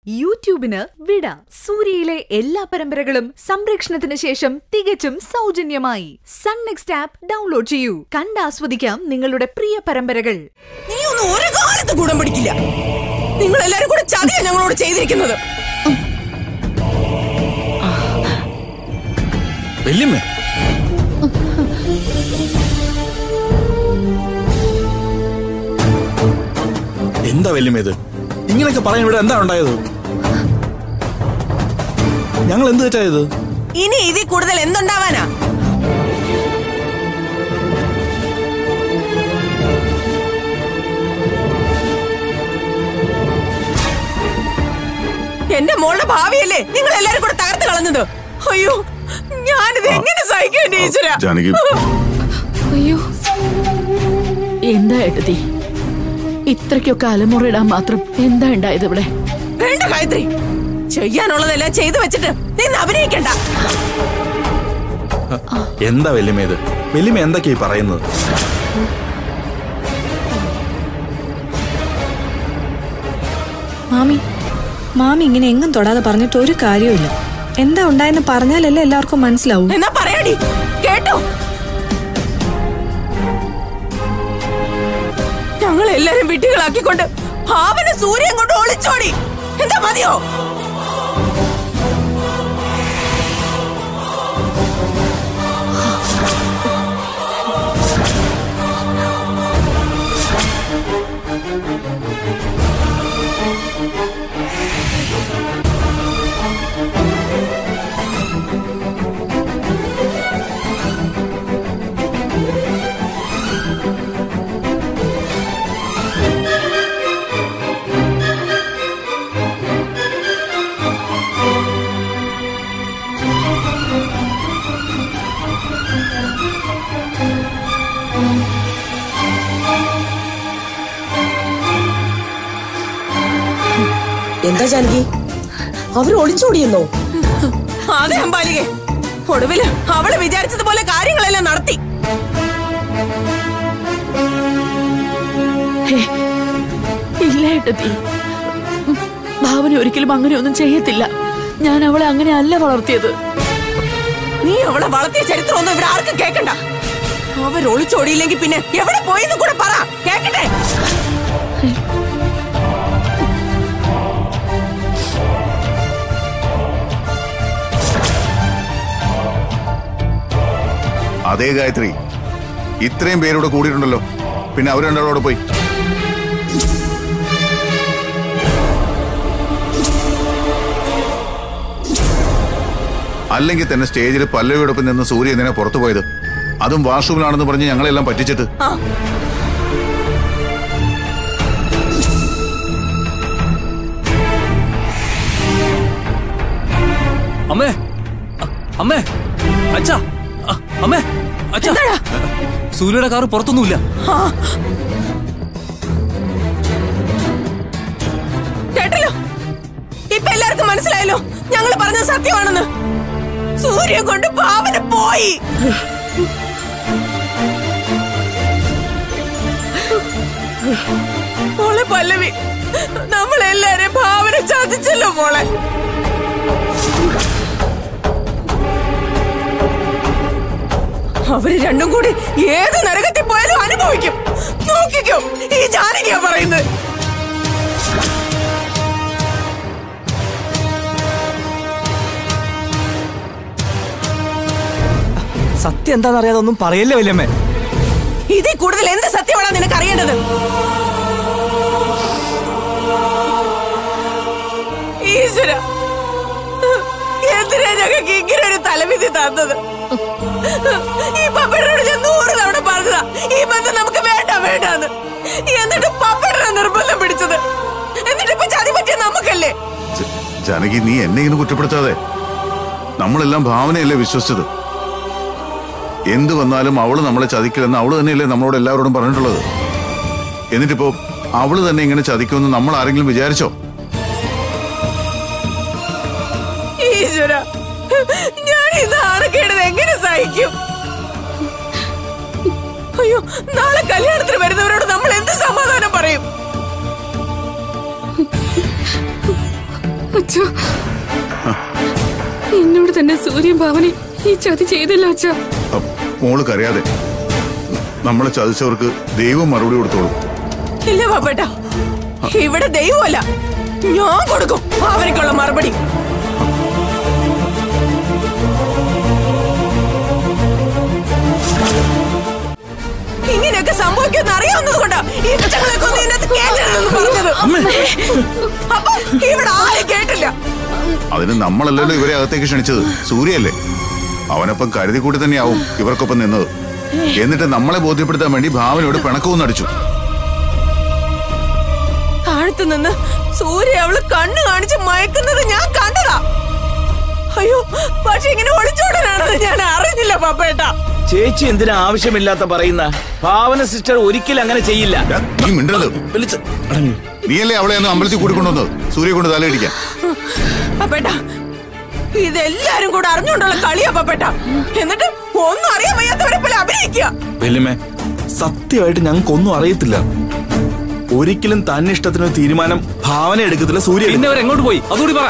യൂട്യൂബിന് വിട സൂര്യയിലെ എല്ലാ പരമ്പരകളും സംരക്ഷണത്തിന് ശേഷം തികച്ചും സൗജന്യമായി സൺ നെക്സ്റ്റ് ആപ്പ് ഡൗൺലോഡ് ചെയ്യൂ കണ്ടാസ്വദിക്കാം നിങ്ങളുടെ പ്രിയ പരമ്പരകൾ നീ ഒന്നും ഒരു കാലത്ത് ഗുണം പിടിക്കില്ല നിങ്ങൾ എല്ലാരും കൂടെ ചതിയാ ഞങ്ങളോട് ചെയ്തിരിക്കുന്നത് വല്യമ്മേ എന്താ വല്യമ്മ ഇത് ഇങ്ങനെയൊക്കെ പറയാൻ ഇവിടെ എന്താ ഉണ്ടായത് ഞങ്ങൾ എന്ത് തെറ്റായത് ഇനി ഇതിൽ കൂടുതൽ എന്തുണ്ടാവാനാ എന്റെ മോളുടെ ഭാവിയല്ലേ നിങ്ങൾ എല്ലാരും കൂടെ തകർത്ത് കളഞ്ഞത് അയ്യോ ഞാനിത് എങ്ങനെ സഹിക്കും എന്റെ ഈശ്വര ജാനകി അയ്യോ എന്താ ഏട്ടതി ഇത്രയ്ക്കൊക്കെ അലമുറയിടാൻ മാത്രം എന്താ ഉണ്ടായത് ഇവിടെ വേണ്ട ഗായത്രി ചെയ്യാനുള്ളതെല്ലാം ചെയ്തു വെച്ചിട്ട് നിന്ന് അഭിനയിക്കണ്ട എന്താ വല്യമ്മ ഇത് വല്യമ്മ എന്തൊക്കെയാ ഈ പറയുന്നത് മാമി മാമി ഇങ്ങനെ എങ്ങും തൊടാതെ പറഞ്ഞിട്ട് ഒരു കാര്യവുമില്ല എന്താ ഉണ്ടായെന്ന് പറഞ്ഞാലല്ലേ എല്ലാവർക്കും മനസ്സിലാവും എന്നാ പറയാടി കേട്ടോ ഞങ്ങൾ എല്ലാരും വിട്ടികളാക്കിക്കൊണ്ട് ഭാവന സൂര്യൻ കൊണ്ട് ഒളിച്ചോടി എന്താ മതിയോ എന്താ ജാനകി അവർ ഒളിച്ചോടിയെന്നോ അതെ അമ്പാലികെ ഒടുവില് അവള് വിചാരിച്ചതുപോലെ കാര്യങ്ങളെല്ലാം നടത്തി ഹേ, ഇല്ല ഏട്ടത്തി ഭാവന ഒരിക്കലും അങ്ങനെയൊന്നും ചെയ്യത്തില്ല ഞാൻ അവളെ അങ്ങനെ അല്ല വളർത്തിയത് നീ അവളെ വളർത്തിയ ചരിത്രമൊന്നും ഇവിടെ ആർക്കും കേക്കണ്ട അവർ ഒളിച്ചോടിയില്ലെങ്കിൽ പിന്നെ എവിടെ പോയെന്ന് കൂടെ പറ കേക്കട്ടെ അതേ ഗായത്രി ഇത്രയും പേരോട് കൂടിയിട്ടുണ്ടല്ലോ പിന്നെ അവർ രണ്ടാളോട് പോയി അല്ലെങ്കിൽ തന്നെ സ്റ്റേജിൽ പല്ലവിയോടൊപ്പം നിന്ന് സൂര്യ എന്തിനാ പുറത്തു പോയത് അതും വാഷ്റൂമിലാണെന്ന് പറഞ്ഞ് ഞങ്ങളെല്ലാം പറ്റിച്ചിട്ട് ആ അമ്മേ അ- അമ്മേ അച്ഛാ അ- അമ്മേ അച്ഛാ എന്താടാ? സൂര്യയുടെ കാറ് പുറത്തൊന്നുമില്ല ആ. കേട്ടല്ലോ ഇപ്പൊ എല്ലാവർക്കും മനസ്സിലായല്ലോ ഞങ്ങൾ പറഞ്ഞത് സത്യമാണെന്ന് സൂര്യൻ കൊണ്ട് ഭാവന പോയി മോളെ പല്ലവി നമ്മളെല്ലാരും ഭാവന ചതിച്ചല്ലോ മോളെ അവര് രണ്ടും കൂടി ഏത് നരകത്തിൽ പോയാലും അനുഭവിക്കും നോക്കിക്കോ ഈ ജാനകിയാ പറയുന്നത് സത്യം എന്താണെന്നറിയാതെ ഒന്നും പറയല്ലേ വല്യമ്മേ ഇതിൽ കൂടുതൽ എന്ത് സത്യമാണ് നിനക്ക് അറിയേണ്ടത് ഈശ്വര എന്തിനാ ഞങ്ങൾക്ക് ഇങ്ങനെ ഒരു തലവിധി തന്നത് ഈ പപ്പയോട് ഞാൻ നൂറ് തവണ പറഞ്ഞതാ ഈ ബന്ധം നമുക്ക് വേണ്ട വേണ്ടാന്ന് എന്നിട്ട് പപ്പയുടെ നിർബന്ധം പിടിച്ചത് എന്നിട്ട് ഇപ്പൊ ചതി പറ്റിയ നമുക്കല്ലേ ജ- ജാനകി നീ എന്നെ ഇങ്ങനെ കുറ്റപ്പെടുത്താതെ നമ്മളെല്ലാം ഭാവനയല്ലേ വിശ്വസിച്ചത് എന്ത് വന്നാലും അവള് നമ്മളെ ചതിക്കില്ലെന്ന് അവള് തന്നെയല്ലേ നമ്മളോട് എല്ലാവരോടും പറഞ്ഞിട്ടുള്ളത് എന്നിട്ടിപ്പോ അവള് തന്നെ ഇങ്ങനെ ചതിക്കുമെന്ന് നമ്മൾ ആരെങ്കിലും വിചാരിച്ചോ ഈശ്വര ഞാൻ ഈ നാണക്കേടത് എങ്ങനെ സഹിക്കും അയ്യോ നാളെ കല്യാണത്തിന് വരുന്നവരോട് നമ്മൾ എന്ത് സമാധാനം പറയും അച്ഛോ എന്നോട് തന്നെ സൂര്യൻ ഭാവനെ ഈ ചതി ചെയ്തല്ലോ അച്ഛ അ, മോള് കരയാതെ നമ്മളെ ചതിച്ചവർക്ക് ദൈവം മറുപടി കൊടുത്തോളും ഇല്ല പാപ്പേട്ട ഇവിടെ ദൈവമല്ല ഞാൻ കൊടുക്കും അവനക്കുള്ള മറുപടി ഇങ്ങനെയൊക്കെ സംഭവിക്കുമെന്ന് അറിയാവുന്നത് കൊണ്ടാ ഈ കുറ്റങ്ങളൊക്കെ ഒന്നും ഇതിനകത്ത് കേട്ടില്ലെന്ന് പറഞ്ഞത് അപ്പൊ ഇവിടെ ആരും കേട്ടില്ല അതിന് നമ്മളല്ലല്ലോ ഇവരെ അകത്തേക്ക് ക്ഷണിച്ചത് സൂര്യയല്ലേ അവനൊപ്പം കരുതി കൂടി തന്നെയാവും ഇവർക്കൊപ്പം നിന്നത് എന്നിട്ട് നമ്മളെ ബോധ്യപ്പെടുത്താൻ വേണ്ടി ഭാവനയോട് പിണക്കവും നടിച്ചു താഴത്തു നിന്ന് സൂര്യ അവള് കണ്ണ് കാണിച്ച് മയക്കുന്നത് ഞാൻ കണ്ടതാ അയ്യോ പക്ഷെ ഇങ്ങനെ ഒളിച്ചോടാനാണെന്ന് ഞാൻ അറിഞ്ഞില്ല പാപ്പേട്ട ചേച്ചി എന്തിനാ ആവശ്യമില്ലാത്ത പറയുന്ന ഭാവന സിസ്റ്റർ ഒരിക്കലും അങ്ങനെ ചെയ്യില്ല ഡാ, നീ മിണ്ടരുത് വിളിച്ച് അടങ്ങ്. നീയല്ലേ അവളെ ഒന്ന് അമ്പലത്തിൽ കൂടിക്കൊണ്ടുവന്നത് സൂര്യ കൊണ്ട് തലയിടിക്കാൻ പാപ്പേട്ട ഇതെല്ലാരും കൂടെ അറിഞ്ഞുകൊണ്ടുള്ള കളിയാ പാപ്പേട്ട എന്നിട്ട് ഒന്നും അറിയാൻ വയ്യാത്തവരെ പോലെ അഭിനയിക്കുക വല്യമ്മേ സത്യമായിട്ട് ഞങ്ങൾക്കൊന്നും അറിയത്തില്ല ഒരിക്കലും തന്നെ ഇഷ്ടത്തിന് തീരുമാനം ഭാവന എടുക്കത്തില്ല സൂര്യ പിന്നെ അവർ എങ്ങോട്ട് പോയി അതുകൂടി പറ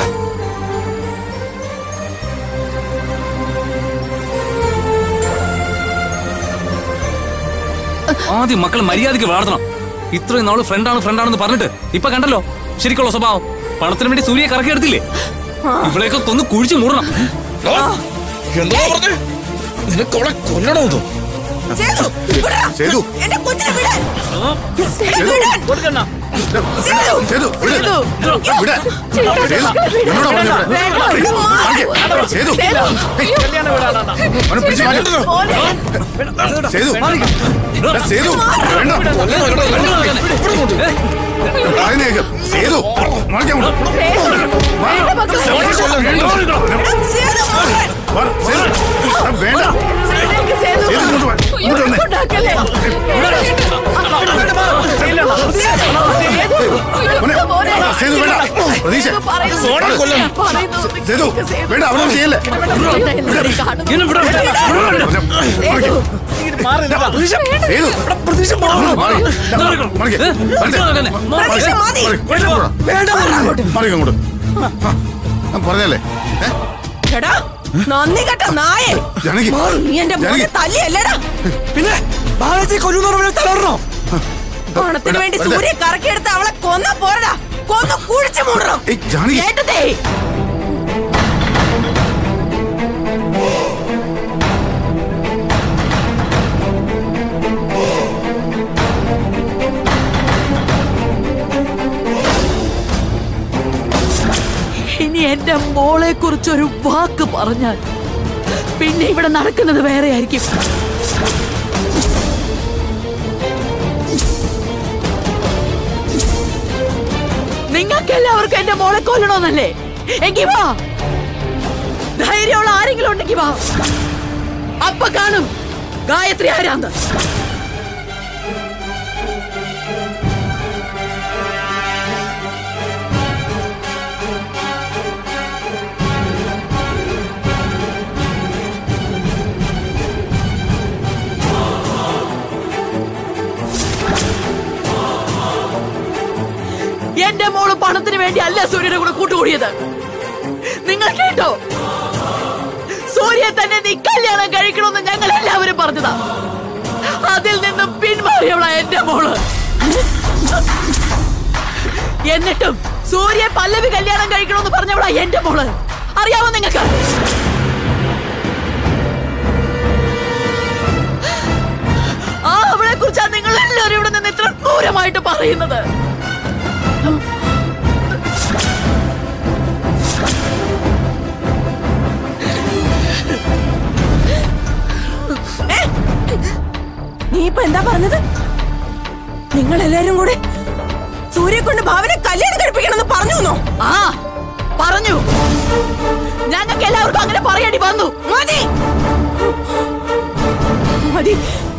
ആദ്യം മക്കൾ മര്യാദയ്ക്ക് വളർത്തണം ഇത്രയും നാള് ഫ്രണ്ടാണ് ഫ്രണ്ടാണെന്ന് പറഞ്ഞിട്ട് ഇപ്പൊ കണ്ടല്ലോ ശരിക്കുള്ള സ്വഭാവം പണത്തിന് വേണ്ടി സൂര്യ കറക്കിയെടുത്തില്ലേ ഇവളെയൊക്കെ കൊന്ന് കുഴിച്ചു മൂടണം എന്താ പറഞ്ഞേ നിനക്ക് അവളെ കൊല്ലണമെന്നോ സേതു, വിടടാ. സേതു. എന്റെ കൊച്ചിനെ വിടാൻ. സേതു. വിടാൻ. കൊടുക്കണ്ണ. സേതു. സേതു, വിട്. സേതു. വിട്. സേതു, എന്നോടാ പറഞ്ഞത് ഇവിടെ. മാറിക്ക്. സേതു. ഹേയ്, കല്യാണം വിടാനാ അവനെ പിടിച്ച് മാറ്റ്. മോനെ. സേതു. എടാ, സേതു. വേണ്ട. പറയുന്ന കേക്ക്. സേതു. മാറിക്കാൻ വിട്. മാറ്. എന്റെ മക്കളെ. വേണ്ട. സേതു, മോനെ. മാറ്. സേതു. എടാ, വേണ്ട. സേതുവിലേക്ക് സേതു. സേതു, ഇങ്ങോട്ട് വാ. ഇങ്ങോട്ട് വന്നേ. ഉണ്ടാക്കല്ലേ. മോനെ. മോനെ. സേതു, വേണ്ട. പ്രതീക്ഷ. പറയുന്നു. പറയുന്നു. സേതു. വേണ്ട, അവനൊന്നും ചെയ്യല്ലേ. ഇങ്ങനെ വിടാം. സേതു. സേതു. മാറി. മാറിക്ക്. വരട്ടെ. പ്രതീക്ഷ മതി. മാറിക്ക് അങ്ങോട്ട്. ആ, ഞാൻ പറഞ്ഞല്ലേ ഏ? എടാ നന്ദി കേട്ട നായേ ജാനകി. നീ എന്റെ മോനെ ജാനകി. തല്ലിയല്ലേടാ പിന്നെ ഭാവനച്ചി കൊല്ലുന്നവരെ തലർന്നോ പണത്തിന് വേണ്ടി വെറുതെ. സൂര്യ കറക്കിയെടുത്ത് അവളെ കൊന്ന പോരടാ കൊന്ന് കുഴിച്ചു മൂടണം ഏയ്, ജാനകി. കേട്ടതേ ഇനി എന്റെ മോളെ കുറിച്ചൊരു വാക്ക് പറഞ്ഞാൽ പിന്നെ ഇവിടെ നടക്കുന്നത് വേറെ ആയിരിക്കും നിങ്ങൾക്ക് എല്ലാവർക്കും എന്റെ മോളെ കൊല്ലണമെന്നല്ലേ എങ്കി വാ ധൈര്യമുള്ള ആരെങ്കിലും ഉണ്ടെങ്കി വാ അപ്പൊ കാണും ഗായത്രി ആരാന്ന് എന്റെ മോള് പണത്തിന് വേണ്ടി അല്ല സൂര്യയുടെ കൂടെ കൂട്ടുകൂടിയത് നിങ്ങൾ കേട്ടോ സൂര്യ തന്നെ നീ കല്യാണം കഴിക്കണമെന്ന് ഞങ്ങൾ എല്ലാവരും പറഞ്ഞതാ അതിൽ നിന്നും പിന്മാറിയവളാ എന്റെ മോള് എന്നിട്ടും സൂര്യ പല്ലവി കല്യാണം കഴിക്കണമെന്ന് പറഞ്ഞവളാ എന്റെ മോള് അറിയാമോ നിങ്ങൾക്ക് ആ അവളെ കുറിച്ചാ നിങ്ങൾ എല്ലാവരും ഇവിടെ നിന്ന് ഇത്ര ക്രൂരമായിട്ട് പറയുന്നത് നീ ഇപ്പൊ എന്താ പറഞ്ഞത് നിങ്ങൾ എല്ലാരും കൂടെ സൂര്യ കൊണ്ട് ഭാവനെ കല്യാണം കഴിപ്പിക്കണമെന്ന് പറഞ്ഞു എന്നോ ആ പറഞ്ഞു ഞങ്ങൾക്ക് എല്ലാവർക്കും അങ്ങനെ പറയേണ്ടി വന്നു മതി മതി